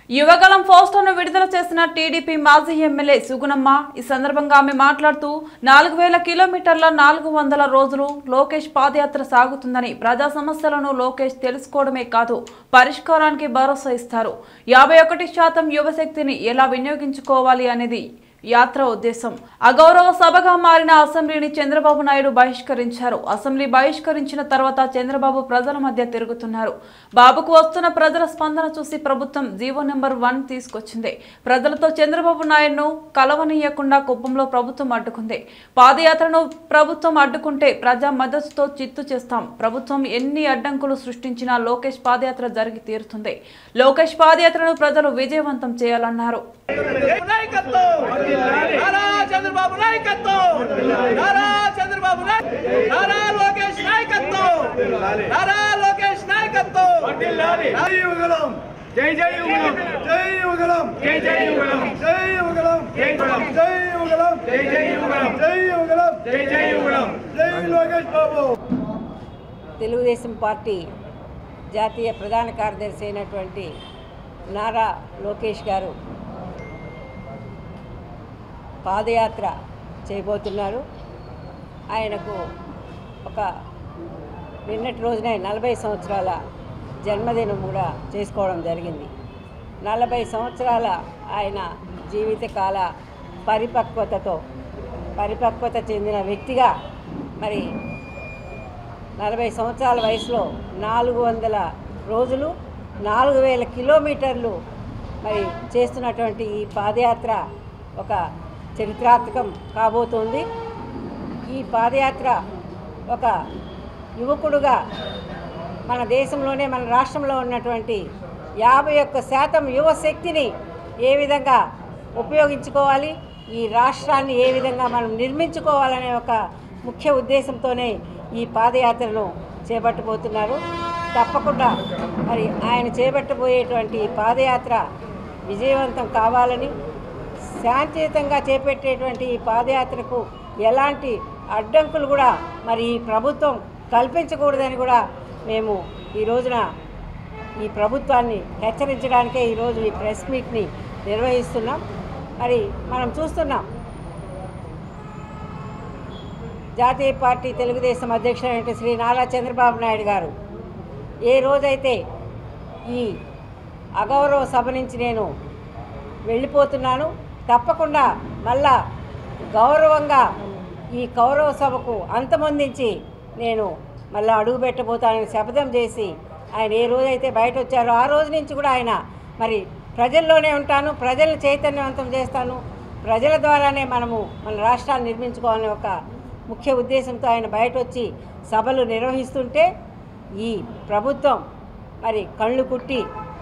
యువగలం పోస్టర్ను విడుదల చేసిన టీడీపీ మాజీ ఎమ్మెల్యే సుగుణమ్మ ఈ సందర్భంగా ఆమె మాట్లాడుతూ నాలుగు వేల కిలోమీటర్ల నాలుగు వందల రోజులు లోకేష్ పాదయాత్ర సాగుతుందని ప్రజా సమస్యలను లోకేష్ తెలుసుకోవడమే కాదు పరిష్కారానికి భరోసా ఇస్తారు యాభై ఒకటి శాతం యువశక్తిని ఎలా వినియోగించుకోవాలి అనేది యాత్ర ఉద్దేశం అగౌరవ సభగా మారిన అసెంబ్లీని చంద్రబాబు నాయుడు బహిష్కరించారు అసెంబ్లీ బహిష్కరించిన తర్వాత చంద్రబాబు ప్రజల మధ్య తిరుగుతున్నారు బాబుకు వస్తున్న ప్రజల స్పందన చూసి ప్రభుత్వం జీవో నెంబర్ వన్ తీసుకొచ్చింది ప్రజలతో చంద్రబాబు నాయుడును కలవనీయకుండా కుప్పంలో ప్రభుత్వం అడ్డుకుంది పాదయాత్రను ప్రభుత్వం అడ్డుకుంటే ప్రజా మద్దతుతో చిత్తు చేస్తాం ప్రభుత్వం ఎన్ని అడ్డంకులు సృష్టించినా లోకేష్ పాదయాత్ర జరిగి తీరుతుంది లోకేష్ పాదయాత్రను ప్రజలు విజయవంతం చేయాలన్నారు నాయకత్వం నారా చంద్రబాబు నాయకత్వం నారా చంద్రబాబు నాయ- నారా లోకేష్ నాయకత్వం నారా లోకేష్ నాయకత్వం జై యువగలం జై జై యువగలం జై యువగలం జై జై యువగలం జై యువగలం జై యువగలం జై యువగలం జై జై యువగలం జై యువగలం జై జై యువగలం జై లోకేష్ బాబు తెలుగుదేశం పార్టీ జాతీయ ప్రధాన కార్యదర్శి అయినటువంటి నారా లోకేష్ గారు పాదయాత్ర చేయబోతున్నారు ఆయనకు ఒక నిన్నటి రోజున నలభై సంవత్సరాల జన్మదినం కూడా చేసుకోవడం జరిగింది నలభై సంవత్సరాల ఆయన జీవితకాల పరిపక్వతతో పరిపక్వత చెందిన వ్యక్తిగా మరి నలభై సంవత్సరాల వయసులో నాలుగు వందల రోజులు నాలుగు వేల కిలోమీటర్లు మరి చేస్తున్నటువంటి ఈ పాదయాత్ర ఒక చరిత్రాత్మకం కాబోతోంది ఈ పాదయాత్ర ఒక యువకుడుగా మన దేశంలోనే మన రాష్ట్రంలో ఉన్నటువంటి యాభై ఒక్క శాతం యువశక్తిని ఏ విధంగా ఉపయోగించుకోవాలి ఈ రాష్ట్రాన్ని ఏ విధంగా మనం నిర్మించుకోవాలనే ఒక ముఖ్య ఉద్దేశంతోనే ఈ పాదయాత్రను చేపట్టబోతున్నారు తప్పకుండా మరి ఆయన చేపట్టబోయేటువంటి ఈ పాదయాత్ర విజయవంతం కావాలని శాంతియుతంగా చేపట్టేటువంటి ఈ పాదయాత్రకు ఎలాంటి అడ్డంకులు కూడా మరి ఈ ప్రభుత్వం కల్పించకూడదని కూడా మేము ఈ రోజున ఈ ప్రభుత్వాన్ని హెచ్చరించడానికే ఈరోజు ఈ ప్రెస్ మీట్ని నిర్వహిస్తున్నాం మరి మనం చూస్తున్నాం జాతీయ పార్టీ తెలుగుదేశం అధ్యక్షుడైన శ్రీ నారా చంద్రబాబు నాయుడు గారు ఏ రోజైతే ఈ అగౌరవ సభ నుంచి నేను వెళ్ళిపోతున్నాను తప్పకుండా మళ్ళా గౌరవంగా ఈ కౌరవ సభకు అంతమొందించి నేను మళ్ళీ అడుగు పెట్టబోతానని శపథం చేసి ఆయన ఏ రోజైతే బయట వచ్చారో ఆ రోజు నుంచి కూడా ఆయన మరి ప్రజల్లోనే ఉంటాను ప్రజల్ని చైతన్యవంతం చేస్తాను ప్రజల ద్వారానే మనము మన రాష్ట్రాన్ని నిర్మించుకోవాలనే ఒక ముఖ్య ఉద్దేశంతో ఆయన బయట వచ్చి సభలు నిర్వహిస్తుంటే ఈ ప్రభుత్వం మరి కళ్ళు కుట్టి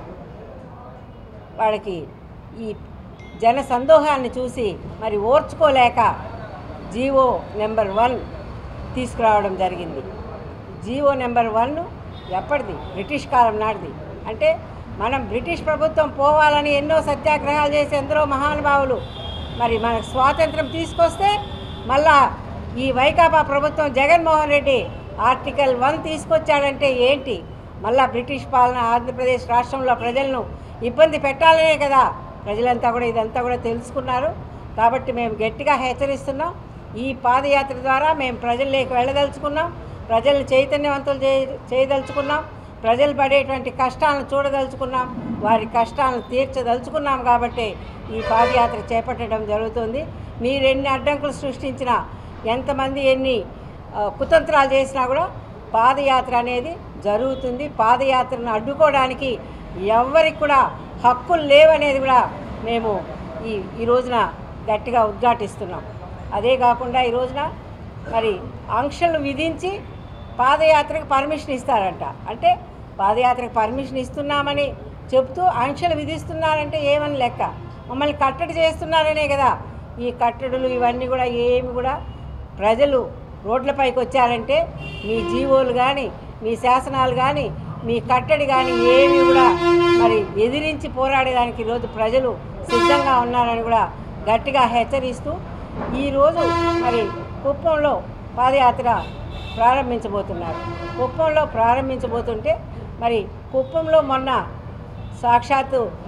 వాళ్ళకి ఈ జన సందోహాన్ని చూసి మరి ఓర్చుకోలేక జీవో నెంబర్ వన్ తీసుకురావడం జరిగింది జీవో నెంబర్ వన్ ఎప్పటిది బ్రిటిష్ కాలం నాటిది అంటే మనం బ్రిటిష్ ప్రభుత్వం పోవాలని ఎన్నో సత్యాగ్రహాలు చేసి ఎందరో మహానుభావులు మరి మనకు స్వాతంత్రం తీసుకొస్తే మళ్ళా ఈ వైకాపా ప్రభుత్వం జగన్మోహన్ రెడ్డి ఆర్టికల్ వన్ తీసుకొచ్చాడంటే ఏంటి మళ్ళా బ్రిటిష్ పాలన ఆంధ్రప్రదేశ్ రాష్ట్రంలో ప్రజలను ఇబ్బంది పెట్టాలనే కదా ప్రజలంతా కూడా ఇదంతా కూడా తెలుసుకున్నారు కాబట్టి మేము గట్టిగా హెచ్చరిస్తున్నాం ఈ పాదయాత్ర ద్వారా మేము ప్రజల్లోకి వెళ్ళదలుచుకున్నాం ప్రజల్ని చైతన్యవంతులు చే చేయదలుచుకున్నాం ప్రజలు పడేటువంటి కష్టాలను చూడదలుచుకున్నాం వారి కష్టాలను తీర్చదలుచుకున్నాం కాబట్టి ఈ పాదయాత్ర చేపట్టడం జరుగుతుంది మీరు ఎన్ని అడ్డంకులు సృష్టించినా ఎంతమంది ఎన్ని ఆ, కుతంత్రాలు చేసినా కూడా పాదయాత్ర అనేది జరుగుతుంది పాదయాత్రను అడ్డుకోవడానికి ఎవరికి కూడా హక్కులు లేవనేది కూడా మేము ఈ ఈ రోజున గట్టిగా ఉద్ఘాటిస్తున్నాం అదే కాకుండా ఈ రోజున మరి ఆంక్షలు విధించి పాదయాత్రకు పర్మిషన్ ఇస్తారంట అంటే పాదయాత్రకు పర్మిషన్ ఇస్తున్నామని చెప్తూ ఆంక్షలు విధిస్తున్నారంటే ఏమని లెక్క మమ్మల్ని కట్టడి చేస్తున్నారనే కదా ఈ కట్టడులు ఇవన్నీ కూడా ఏమి కూడా ప్రజలు రోడ్లపైకి వచ్చారంటే మీ జీవోలు కానీ మీ శాసనాలు కానీ మీ కట్టడి కానీ ఏమి కూడా మరి ఎదిరించి పోరాడేదానికి ఈరోజు ప్రజలు సిద్ధంగా ఉన్నారని కూడా గట్టిగా హెచ్చరిస్తూ ఈరోజు మరి కుప్పంలో పాదయాత్ర ప్రారంభించబోతున్నారు కుప్పంలో ప్రారంభించబోతుంటే మరి కుప్పంలో మొన్న సాక్షాత్తు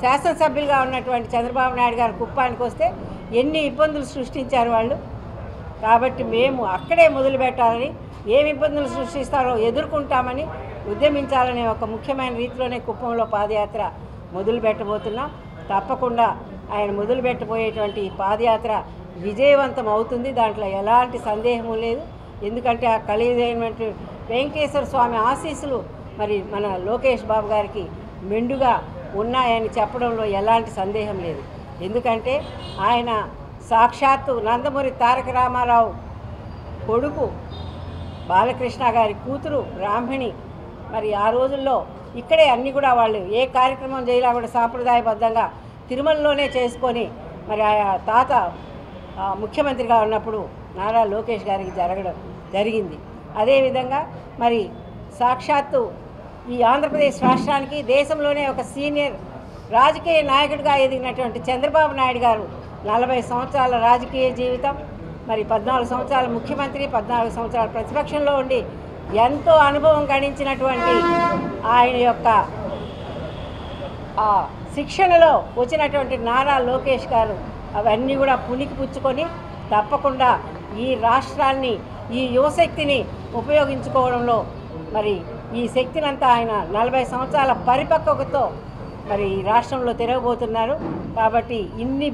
శాసనసభ్యులుగా ఉన్నటువంటి చంద్రబాబు నాయుడు గారు కుప్పానికి వస్తే ఎన్ని ఇబ్బందులు సృష్టించారు వాళ్ళు కాబట్టి మేము అక్కడే మొదలు పెట్టాలని ఏమి ఇబ్బందులు సృష్టిస్తారో ఎదుర్కొంటామని ఉద్యమించాలనే ఒక ముఖ్యమైన రీతిలోనే కుప్పంలో పాదయాత్ర మొదలు పెట్టబోతున్నాం తప్పకుండా ఆయన మొదలు పెట్టబోయేటువంటి ఈ పాదయాత్ర విజయవంతం అవుతుంది దాంట్లో ఎలాంటి సందేహము లేదు ఎందుకంటే ఆ కలియుగైనటువంటి వెంకటేశ్వర స్వామి ఆశీస్సులు మరి మన లోకేష్ బాబు గారికి మెండుగా ఉన్నాయని చెప్పడంలో ఎలాంటి సందేహం లేదు ఎందుకంటే ఆయన సాక్షాత్తు నందమూరి తారక రామారావు కొడుకు బాలకృష్ణ గారి కూతురు బ్రాహ్మణి మరి ఆ రోజుల్లో ఇక్కడే అన్నీ కూడా వాళ్ళు ఏ కార్యక్రమం చేయాలా కూడా సాంప్రదాయబద్ధంగా తిరుమలలోనే చేసుకొని మరి ఆ తాత ఆ, ముఖ్యమంత్రిగా ఉన్నప్పుడు నారా లోకేష్ గారికి జరగడం జరిగింది అదేవిధంగా మరి సాక్షాత్తు ఈ ఆంధ్రప్రదేశ్ రాష్ట్రానికి దేశంలోనే ఒక సీనియర్ రాజకీయ నాయకుడిగా ఎదిగినటువంటి చంద్రబాబు నాయుడు గారు నలభై సంవత్సరాల రాజకీయ జీవితం మరి పద్నాలుగు సంవత్సరాల ముఖ్యమంత్రి పద్నాలుగు సంవత్సరాల ప్రతిపక్షంలో ఉండి ఎంతో అనుభవం గడించినటువంటి ఆయన యొక్క ఆ శిక్షణలో వచ్చినటువంటి నారా లోకేష్ గారు అవన్నీ కూడా పునికి పుచ్చుకొని తప్పకుండా ఈ రాష్ట్రాన్ని ఈ యువశక్తిని ఉపయోగించుకోవడంలో మరి ఈ శక్తినంతా ఆయన నలభై సంవత్సరాల పరిపక్వతతో మరి ఈ రాష్ట్రంలో తిరగబోతున్నారు కాబట్టి ఇన్ని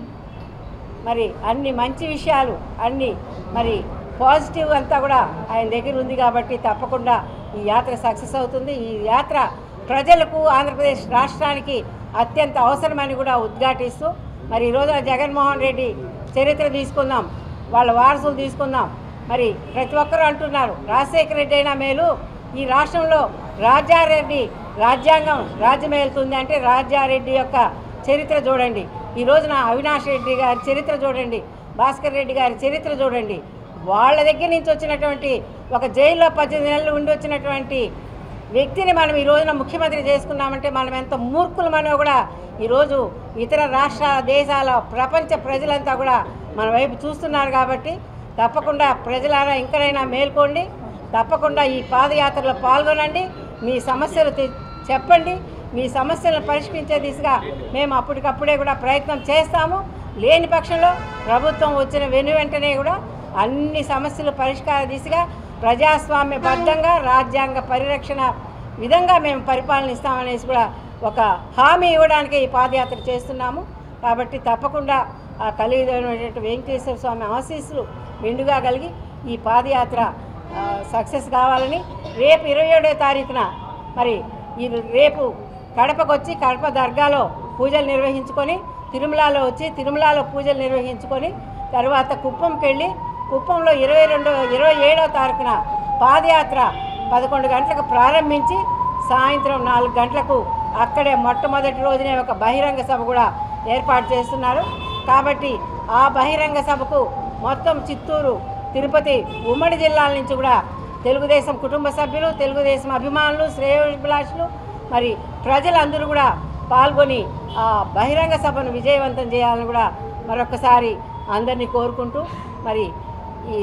మరి అన్ని మంచి విషయాలు అన్ని మరి పాజిటివ్ అంతా కూడా ఆయన దగ్గర ఉంది కాబట్టి తప్పకుండా ఈ యాత్ర సక్సెస్ అవుతుంది ఈ యాత్ర ప్రజలకు ఆంధ్రప్రదేశ్ రాష్ట్రానికి అత్యంత అవసరమని కూడా ఉద్ఘాటిస్తూ మరి ఈ రోజున జగన్మోహన్ రెడ్డి చరిత్ర తీసుకుందాం వాళ్ళ వారసులు తీసుకుందాం మరి ప్రతి ఒక్కరూ అంటున్నారు రాజశేఖర రెడ్డి అయినా మేలు ఈ రాష్ట్రంలో రాజారెడ్డి రాజ్యాంగం రాజ్యమేలుతుంది అంటే రాజారెడ్డి యొక్క చరిత్ర చూడండి ఈ రోజున అవినాష్ రెడ్డి గారి చరిత్ర చూడండి భాస్కర్ రెడ్డి గారి చరిత్ర చూడండి వాళ్ళ దగ్గర నుంచి వచ్చినటువంటి ఒక జైల్లో పద్దెనిమిది నెలలు ఉండి వచ్చినటువంటి వ్యక్తిని మనం ఈ రోజున ముఖ్యమంత్రి చేసుకున్నామంటే మనం ఎంత మూర్ఖులమనో కూడా ఈరోజు ఇతర రాష్ట్ర దేశాల ప్రపంచ ప్రజలంతా కూడా మన వైపు చూస్తున్నారు కాబట్టి తప్పకుండా ప్రజలారా ఇంకనైనా మేల్కోండి తప్పకుండా ఈ పాదయాత్రలో పాల్గొనండి మీ సమస్యలు తె- చెప్పండి మీ సమస్యలను పరిష్కరించే దిశగా మేము అప్పటికప్పుడే కూడా ప్రయత్నం చేస్తాము లేని పక్షంలో ప్రభుత్వం వచ్చిన వెను వెంటనే కూడా అన్ని సమస్యలు పరిష్కార దిశగా ప్రజాస్వామ్యబద్ధంగా రాజ్యాంగ పరిరక్షణ విధంగా మేము పరిపాలన ఇస్తామనేసి కూడా ఒక హామీ ఇవ్వడానికి ఈ పాదయాత్ర చేస్తున్నాము కాబట్టి తప్పకుండా ఆ కలిగినటువంటి వెంకటేశ్వర స్వామి ఆశీస్సులు మెండుగా కలిగి ఈ పాదయాత్ర ఆ, సక్సెస్ కావాలని రేపు ఇరవై ఏడో తారీఖున మరి ఈ రేపు కడపకు వచ్చి కడప దర్గాలో పూజలు నిర్వహించుకొని తిరుమలలో వచ్చి తిరుమలలో పూజలు నిర్వహించుకొని తర్వాత కుప్పంకి వెళ్ళి కుప్పంలో ఇరవై రెండో ఇరవై ఏడో తారీఖున పాదయాత్ర పదకొండు గంటలకు ప్రారంభించి సాయంత్రం నాలుగు గంటలకు అక్కడే మొట్టమొదటి రోజునే ఒక బహిరంగ సభ కూడా ఏర్పాటు చేస్తున్నారు కాబట్టి ఆ బహిరంగ సభకు మొత్తం చిత్తూరు తిరుపతి ఉమ్మడి జిల్లాల నుంచి కూడా తెలుగుదేశం కుటుంబ సభ్యులు తెలుగుదేశం అభిమానులు శ్రేయోభిలాషులు మరి ప్రజలందరూ కూడా పాల్గొని ఆ బహిరంగ సభను విజయవంతం చేయాలని కూడా మరొకసారి అందరినీ కోరుకుంటూ మరి ఈ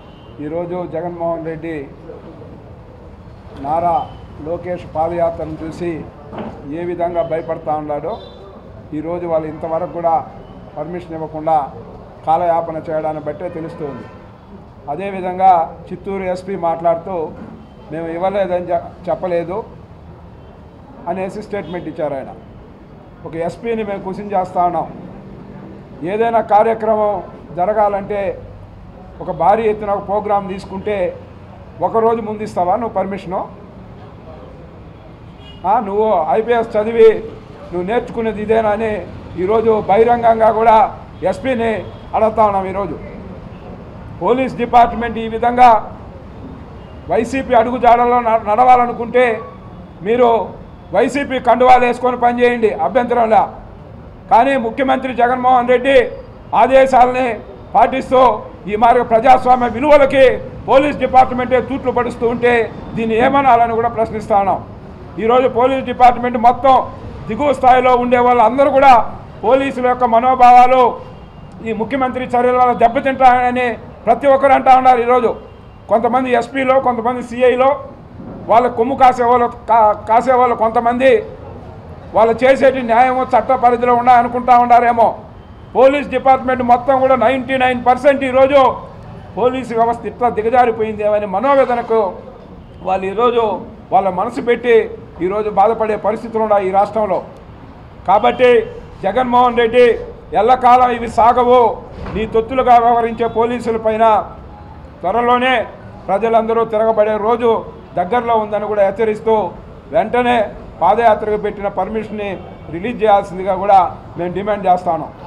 ఈరోజు జగన్మోహన్ రెడ్డి నారా లోకేష్ పాదయాత్రను చూసి ఏ విధంగా భయపడతా ఉన్నాడో ఈరోజు వాళ్ళు ఇంతవరకు కూడా పర్మిషన్ ఇవ్వకుండా కాలయాపన చేయడాన్ని బట్టే తెలుస్తుంది అదేవిధంగా చిత్తూరు ఎస్పీ మాట్లాడుతూ మేము ఇవ్వలేదని చె- చెప్పలేదు అనేసి స్టేట్మెంట్ ఇచ్చారు ఆయన ఒక ఎస్పీని మేము క్వశ్చన్ చేస్తా ఉన్నాం ఏదైనా కార్యక్రమం జరగాలంటే ఒక భారీ ఎత్తున ఒక ప్రోగ్రాం తీసుకుంటే ఒకరోజు ముందు ఇస్తావా నువ్వు పర్మిషను ఆ, నువ్వు ఐపీఎస్ చదివి నువ్వు నేర్చుకునేది ఇదేనా అని ఈరోజు బహిరంగంగా కూడా ఎస్పీని అడుగుతా ఉన్నాం ఈరోజు పోలీస్ డిపార్ట్మెంట్ ఈ విధంగా వైసీపీ అడుగుజాడలో న- నడవాలనుకుంటే మీరు వైసీపీ కండువాలు వేసుకొని పనిచేయండి అభ్యంతరంలా కానీ ముఖ్యమంత్రి జగన్మోహన్ రెడ్డి ఆదేశాలని పాటిస్తూ ఈ మార్గ ప్రజాస్వామ్య విలువలకి పోలీస్ డిపార్ట్మెంటే తూట్లు పడుస్తూ ఉంటే దీన్ని ఏమనాలని కూడా ప్రశ్నిస్తా ఉన్నాం ఈరోజు పోలీస్ డిపార్ట్మెంట్ మొత్తం దిగువ స్థాయిలో ఉండే వాళ్ళందరూ కూడా పోలీసుల యొక్క మనోభావాలు ఈ ముఖ్యమంత్రి చర్యల వల్ల దెబ్బతింటాయని ప్రతి ఒక్కరు అంటా ఉన్నారు ఈరోజు కొంతమంది ఎస్పీలో కొంతమంది సిఐలో వాళ్ళ కొమ్ము కాసేవాళ్ళు కా కాసేవాళ్ళు కొంతమంది వాళ్ళు చేసేటి న్యాయము చట్ట పరిధిలో ఉన్నాయనుకుంటా ఉన్నారేమో పోలీస్ డిపార్ట్మెంట్ మొత్తం కూడా నైంటీ నైన్ పర్సెంట్ ఈరోజు పోలీసు వ్యవస్థ ఇట్లా దిగజారిపోయింది అని మనోవేదనకు వాళ్ళు ఈరోజు వాళ్ళ మనసు పెట్టి ఈరోజు బాధపడే పరిస్థితులు ఉన్నాయి ఈ రాష్ట్రంలో కాబట్టి జగన్మోహన్ రెడ్డి ఎల్లకాలం ఇవి సాగవు నీ తొత్తులుగా వ్యవహరించే పోలీసుల పైన త్వరలోనే ప్రజలందరూ తిరగబడే రోజు దగ్గరలో ఉందని కూడా హెచ్చరిస్తూ వెంటనే పాదయాత్రకు పెట్టిన పర్మిషన్ని రిలీజ్ చేయాల్సిందిగా కూడా మేము డిమాండ్ చేస్తాను